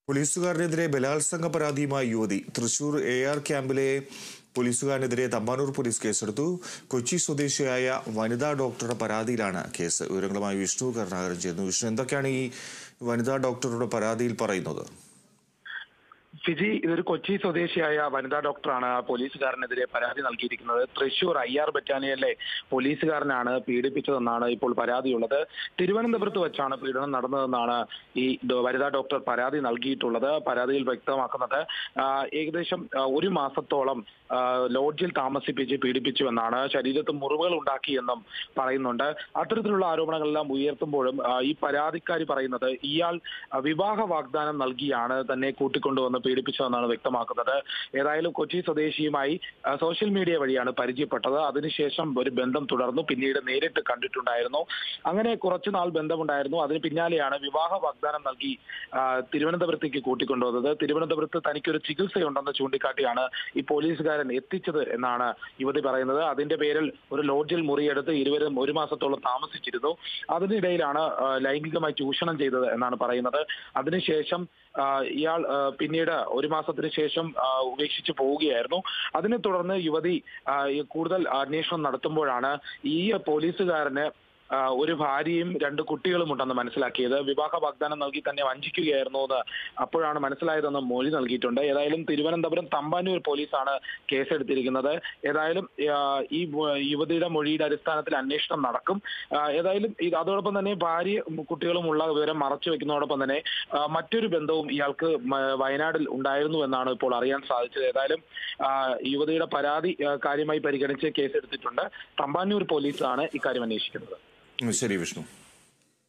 പോലീസുകാരനെതിരെ ബലാത്സംഗ പരാതിയുമായി യുവതി തൃശൂർ എ ആർ ക്യാമ്പിലെ പോലീസുകാരനെതിരെ തമ്പാനൂർ പോലീസ് കേസെടുത്തു കൊച്ചി സ്വദേശിയായ വനിതാ ഡോക്ടറുടെ പരാതിയിലാണ് കേസ് വിവരങ്ങളുമായി വിഷ്ണു കരുണാകരൻ ചേരുന്നു വിഷ്ണു എന്തൊക്കെയാണ് ഈ വനിതാ ഡോക്ടറുടെ പരാതിയിൽ പറയുന്നത് ഫിജി ഇതൊരു കൊച്ചി സ്വദേശിയായ വനിതാ ഡോക്ടറാണ് പോലീസുകാരനെതിരെ പരാതി നൽകിയിരിക്കുന്നത് തൃശൂർ ഐ ആർ ബറ്റാലിയനിലെ പോലീസുകാരനാണ് പീഡിപ്പിച്ചതെന്നാണ് ഇപ്പോൾ പരാതിയുള്ളത് തിരുവനന്തപുരത്ത് വെച്ചാണ് പീഡനം നടന്നതെന്നാണ് ഈ ഡോ- വനിതാ ഡോക്ടർ പരാതി നൽകിയിട്ടുള്ളത് പരാതിയിൽ വ്യക്തമാക്കുന്നത് ആ, ഏകദേശം ആ, ഒരു മാസത്തോളം ആ, ലോഡ്ജിൽ താമസിപ്പിച്ച് പീഡിപ്പിച്ചുവെന്നാണ് ശരീരത്ത് മുറിവുകൾ ഉണ്ടാക്കിയെന്നും പറയുന്നുണ്ട് അത്തരത്തിലുള്ള ആരോപണങ്ങളെല്ലാം ഉയർത്തുമ്പോഴും ആ, ഈ പരാതിക്കാരി പറയുന്നത് ഇയാൾ ആ, വിവാഹ വാഗ്ദാനം നൽകിയാണ് തന്നെ കൂട്ടിക്കൊണ്ടുവന്ന് പീഡിപ്പിച്ചതെന്നാണ് വ്യക്തമാക്കുന്നത് ഏതായാലും കൊച്ചി സ്വദേശിയുമായി ആ, സോഷ്യൽ മീഡിയ വഴിയാണ് പരിചയപ്പെട്ടത് അതിനുശേഷം ഒരു ബന്ധം തുടർന്നു പിന്നീട് നേരിട്ട് കണ്ടിട്ടുണ്ടായിരുന്നു അങ്ങനെ കുറച്ചു നാൾ ബന്ധമുണ്ടായിരുന്നു അതിന് പിന്നാലെയാണ് വിവാഹ വാഗ്ദാനം നൽകി ആ, തിരുവനന്തപുരത്തേക്ക് കൂട്ടിക്കൊണ്ടുവന്നത് തിരുവനന്തപുരത്ത് തനിക്കൊരു ചികിത്സയുണ്ടെന്ന് ചൂണ്ടിക്കാട്ടിയാണ് ഈ പോലീസുകാരൻ എത്തിച്ചത് എന്നാണ് യുവതി പറയുന്നത് അതിന്റെ പേരിൽ ഒരു ലോഡ്ജിൽ മുറിയെടുത്ത് ഇരുവരും ഒരു മാസത്തോളം താമസിച്ചിരുന്നു അതിനിടയിലാണ് ആ, ലൈംഗികമായി ചൂഷണം ചെയ്തത് എന്നാണ് പറയുന്നത് അതിനുശേഷം ആ, ഇയാൾ ആ, പിന്നീട് ഒരു മാസത്തിന് ശേഷം ആ, ഉപേക്ഷിച്ച് പോവുകയായിരുന്നു അതിനെ തുടർന്ന് യുവതി ആ, ഈ കൂടുതൽ അന്വേഷണം നടത്തുമ്പോഴാണ് ഈ പോലീസുകാരന് ആ, ഒരു ഭാര്യയും രണ്ട് കുട്ടികളും ഉണ്ടെന്ന് മനസ്സിലാക്കിയത് വിവാഹ വാഗ്ദാനം നൽകി തന്നെ വഞ്ചിക്കുകയായിരുന്നു എന്ന് അപ്പോഴാണ് മനസ്സിലായതെന്ന് മൊഴി നൽകിയിട്ടുണ്ട് ഏതായാലും തിരുവനന്തപുരം തമ്പാനൂർ പോലീസാണ് കേസെടുത്തിരിക്കുന്നത് ഏതായാലും ആ, ഈ വ- യുവതിയുടെ മൊഴിയുടെ അടിസ്ഥാനത്തിൽ അന്വേഷണം നടക്കും ആ, ഏതായാലും ഇത് അതോടൊപ്പം തന്നെ ഭാര്യ കുട്ടികളും ഉള്ള വിവരം മറച്ചു വെക്കുന്നതോടൊപ്പം തന്നെ ആ, മറ്റൊരു ബന്ധവും ഇയാൾക്ക് മ- വയനാട്ടിൽ ഉണ്ടായിരുന്നു എന്നാണ് ഇപ്പോൾ അറിയാൻ സാധിച്ചത് ഏതായാലും ആ, യുവതിയുടെ പരാതി ആ, കാര്യമായി പരിഗണിച്ച് കേസെടുത്തിട്ടുണ്ട് തമ്പാനൂർ പോലീസാണ് ഇക്കാര്യം അന്വേഷിക്കുന്നത് ഉം, ശരി വിഷ്ണു